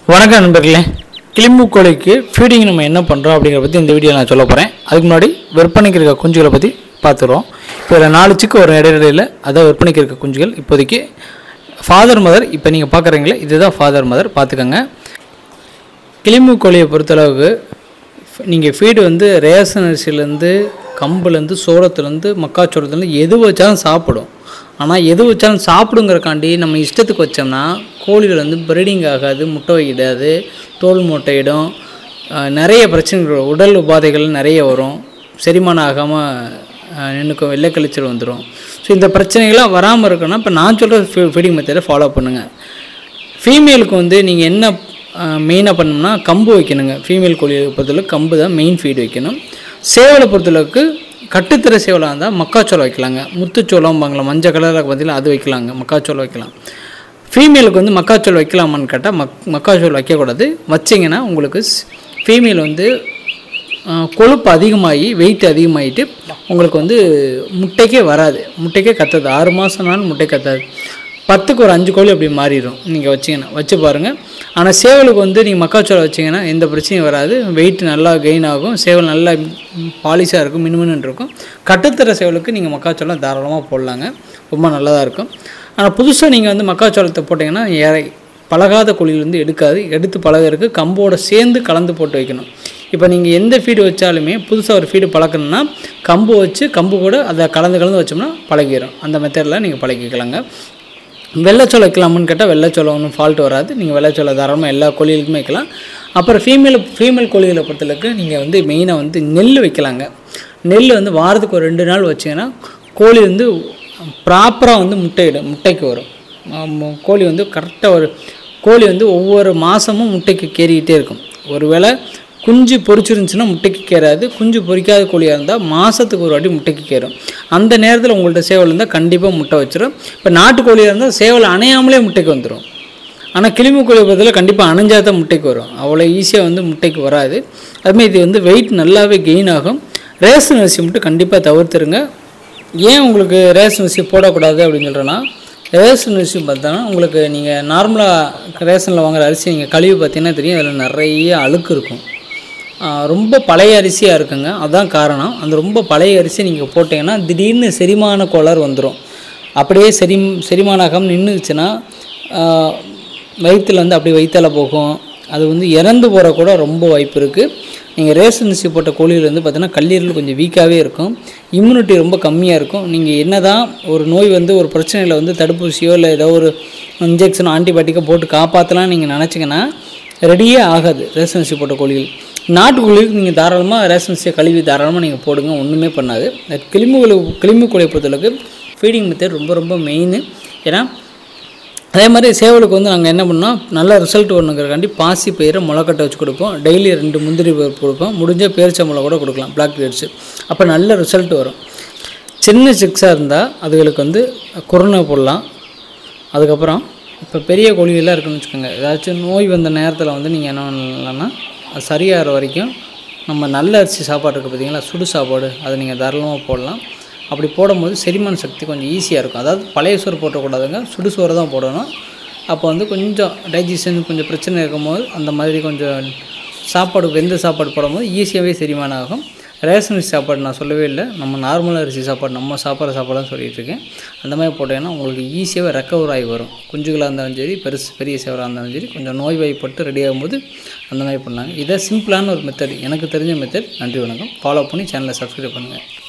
வணக்கம் நண்பர்களே கிளிம்பு கோழிக்கு ஃபீடிங் நம்ம என்ன பண்ணுறோம் அப்படிங்கிறத பற்றி இந்த வீடியோ நான் சொல்ல போகிறேன் அதுக்கு முன்னாடி விற்பனைக்கு இருக்க குஞ்சுகளை பற்றி பார்த்துருவோம் இப்போ இதில் நாலு சிக்கு ஒரு இடையிடையில் அதான் விற்பனைக்கு இருக்க குஞ்சுகள் இப்போதைக்கு ஃபாதர் மதர் இப்போ நீங்கள் பார்க்குறீங்களே இதுதான் ஃபாதர் மதர் பார்த்துக்கோங்க கிளிம்பு கோழியை பொறுத்தளவுக்கு நீங்கள் ஃபீடு வந்து ரேஷன் அரிசிலேருந்து கம்புலேருந்து சோளத்துலேருந்து மக்காச்சோளத்துலேருந்து எது வச்சாலும் சாப்பிடும் ஆனால் எது வச்சாலும் சாப்பிடுங்கிறக்காண்டி நம்ம இஷ்டத்துக்கு வச்சோம்னா கோழிகள் வந்து ப்ரீடிங் ஆகாது முட்டை வைக்கிடாது தோல் முட்டையிடும் அஹ் நிறைய பிரச்சனைகள் வரும். உடல் உபாதைகள் நிறைய வரும் செரிமானம் ஆகாமல் நின்றுக்கும் வெள்ளை கழிச்சல் வந்துடும் ஸோ இந்த பிரச்சனைகள்லாம் வராமல் இருக்கணும்னா இப்போ நான் சொல்கிற ஃபீடிங் மெத்தடை ஃபாலோ பண்ணுங்கள் ஃபீமேலுக்கு வந்து நீங்கள் என்ன மெயினாக பண்ணணும்னா கம்பு வைக்கணுங்க ஃபீமேல் கோழியை பொறுத்தளவுக்கு கம்பு தான் மெயின் ஃபீடு வைக்கணும் சேவலை பொறுத்தளவுக்கு கட்டுத்திர சேவலாக இருந்தால் மக்காச்சோளம் வைக்கலாங்க முத்துச்சோளம்பாங்களா மஞ்சள் கலரில் பார்த்தீங்கன்னா அது வைக்கலாங்க மக்காச்சோளம் வைக்கலாம் ஃபீமேலுக்கு வந்து மக்காச்சோளம் வைக்கலாமான்னு கேட்டால் மக் மக்காச்சோளம் வைக்கக்கூடாது வச்சிங்கன்னா உங்களுக்கு ஃபீமேல் வந்து ஆஹ், கொழுப்பு அதிகமாகி வெயிட் அதிகமாகிட்டு உங்களுக்கு வந்து முட்டைக்கே வராது முட்டைக்கே கத்தாது ஆறு மாதம்னாலும் முட்டை கத்தாது பத்துக்கு ஒரு அஞ்சு கோழி அப்படி மாறிடும் நீங்கள் வச்சிங்கன்னா வச்சு பாருங்கள் ஆனால் சேவலுக்கு வந்து நீங்கள் மக்காச்சோளம் வச்சிங்கன்னா எந்த பிரச்சனையும் வராது வெயிட் நல்லா கெயின் ஆகும் சேவல் நல்லா பாலிஷாக இருக்கும் மினுமின்னு இருக்கும் கட்டுத்தர சேவலுக்கு நீங்கள் மக்காச்சோளம் தாராளமாக போடலாங்க ரொம்ப நல்லதாக இருக்கும் ஆனால் புதுசாக நீங்கள் வந்து மக்காச்சோளத்தை போட்டிங்கன்னா ஏற பழகாத கோழியிலேருந்து எடுக்காது எடுத்து பழகிறதுக்கு கம்போட சேர்ந்து கலந்து போட்டு வைக்கணும் இப்போ நீங்கள் எந்த ஃபீடு வச்சாலுமே புதுசாக ஒரு ஃபீடு பழக்கணும்னா கம்பு வச்சு கம்பு கூட அதை கலந்து கலந்து வச்சோம்னா பழகிடும் அந்த மெத்தடில் நீங்கள் பழகிக்கலாங்க வெள்ளைச்சோளம் வைக்கலாமான்னு கேட்டால் வெள்ளைச்சோளம் ஒன்றும் ஃபால்ட் வராது நீங்கள் வெள்ளைச்சோளம் தாராளமாக எல்லா கோழிகளுக்குமே வைக்கலாம் அப்புறம் ஃபீமேல் ஃபீமேல் கோழிகளை பொறுத்தளவுக்கு நீங்கள் வந்து மெயினாக வந்து நெல் வைக்கலாங்க நெல் வந்து வாரத்துக்கு ஒரு ரெண்டு நாள் வச்சிங்கன்னா கோழி வந்து ப்ராப்பராக வந்து முட்டையிடும் முட்டைக்கு வரும் ஆமா, கோழி வந்து கரெக்டாக ஒரு கோழி வந்து ஒவ்வொரு மாதமும் முட்டைக்கு கேறிக்கிட்டே இருக்கும் ஒருவேளை குஞ்சு பொரிச்சிருந்துச்சுன்னா முட்டைக்கு கேறாது குஞ்சு பொரிக்காத கோழியாக இருந்தால் மாதத்துக்கு ஒரு வாட்டி முட்டைக்கு கேறும் அந்த நேரத்தில் உங்கள்கிட்ட சேவல் இருந்தால் கண்டிப்பாக முட்டை வச்சிரும் இப்போ நாட்டுக்கோழியாக இருந்தால் சேவல் அணையாமலே முட்டைக்கு வந்துடும் ஆனால் கிளிமு கோழி பொறுத்தவரை கண்டிப்பாக அணைஞ்சா தான் முட்டைக்கு வரும் அவ்வளோ ஈஸியாக வந்து முட்டைக்கு வராது அதுமாதிரி இது வந்து வெயிட் நல்லாவே கெயின் ஆகும் ரேஷன் அரிசி மட்டும் கண்டிப்பாக தவிர்த்துருங்க ஏன் உங்களுக்கு ரேஷன் அரிசி போடக்கூடாது அப்படின்னு சொல்கிறேன்னா ரேஷன் அரிசி பார்த்தோன்னா உங்களுக்கு நீங்கள் நார்மலாக ரேஷனில் வாங்குற அரிசி நீங்கள் கழுவி பார்த்தீங்கன்னா தெரியும் அதில் நிறைய அழுக்கு இருக்கும் ஆஹ் ரொம்ப பழைய அரிசியாக இருக்குங்க அதான் காரணம் அந்த ரொம்ப பழைய அரிசி நீங்கள் போட்டிங்கன்னா திடீர்னு செரிமான கோளாறு வந்துடும் அப்படியே செரி செரிமானம் ஆகாமல் நின்றுச்சுன்னா வயிற்றில் வந்து அப்படியே வயிற்றால போகும் அது வந்து இறந்து போகிற கூட ரொம்ப வாய்ப்பு இருக்குது நீங்கள் ரேஷன் அரிசி போட்ட கோழிகள் வந்து பார்த்தீங்கன்னா கல்லீரல் கொஞ்சம் வீக்காகவே இருக்கும் இம்யூனிட்டி ரொம்ப கம்மியாக இருக்கும் நீங்கள் என்ன தான் ஒரு நோய் வந்து ஒரு பிரச்சனையில் வந்து தடுப்பூசியோ இல்லை ஏதோ ஒரு இன்ஜெக்ஷனோ ஆன்டிபயோட்டிக்கோ போட்டு காப்பாற்றலாம் நீங்கள் நினச்சிங்கன்னா ரெடியே ஆகாது ரேஷன் அரிசி போட்ட கோழிகள் நாட்டுக்கோழிக்கு நீங்கள் தாராளமாக ரேஷன் அரிசியை கழுவி தாராளமாக நீங்கள் போடுங்க ஒன்றுமே பண்ணாது கிளிம்பு கோழி கிளிம்பு கோழியை பொறுத்தளவுக்கு ஃபீடிங் மெத்தட் ரொம்ப ரொம்ப மெயின் ஏன்னா அதே மாதிரி சேவலுக்கு வந்து நாங்கள் என்ன பண்ணோம் நல்ல ரிசல்ட் வரணுங்கிறக்காண்டி பாசி பயிரை முளைக்கட்டை வச்சு கொடுப்போம் டெய்லி ரெண்டு முந்திரி பருப்பு கொடுப்போம் முடிஞ்ச பேரிச்சம்பளை கூட கொடுக்கலாம் பிளாக் பீட்ஸு அப்போ நல்ல ரிசல்ட் வரும் சின்ன சிக்ஸாக இருந்தால் அதுகளுக்கு வந்து குருணை போடலாம் அதுக்கப்புறம் இப்போ பெரிய கோழிகள்லாம் இருக்குன்னு வச்சுக்கோங்க ஏதாச்சும் நோய் வந்த நேரத்தில் வந்து நீங்கள் என்ன பண்ணலாம்னா அது சரியாகிற வரைக்கும் நம்ம நல்ல அரிசி சாப்பாடு இருக்குது பார்த்தீங்களா சுடு சாப்பாடு அதை நீங்கள் தாராளமாக போடலாம் அப்படி போடும்போது செரிமான சக்தி கொஞ்சம் ஈஸியாக இருக்கும் அதாவது பழைய சோறு போட்டக்கூடாதுங்க சுடு சோறு தான் போடணும் அப்போ வந்து கொஞ்சம் டைஜஷன் கொஞ்சம் பிரச்சனை இருக்கும்போது அந்த மாதிரி கொஞ்சம் சாப்பாடு வெந்த சாப்பாடு போடும்போது ஈஸியாகவே செரிமானம் ஆகும் ரேஷன் அரிசி சாப்பாடு நான் சொல்லவே இல்லை நம்ம நார்மல் அரிசி சாப்பாடு நம்ம சாப்பிட்ற சாப்பாடு தான் சொல்லிட்டு இருக்கேன் அந்த மாதிரி போட்டீங்கன்னா உங்களுக்கு ஈஸியாகவே ரெக்கவர் ஆகி வரும் குஞ்சுகளாக இருந்தாலும் சரி பெருசு பெரிய சேவராக இருந்தாலும் சரி கொஞ்சம் நோய் வாய்ப்பட்டு ரெடி ஆகும்போது அந்த மாதிரி பண்ணாங்க இதை சிம்பிளான ஒரு மெத்தட் எனக்கு தெரிஞ்ச மெத்தட் நன்றி வணக்கம் ஃபாலோ பண்ணி சேனலை சப்ஸ்கிரைப் பண்ணுங்கள்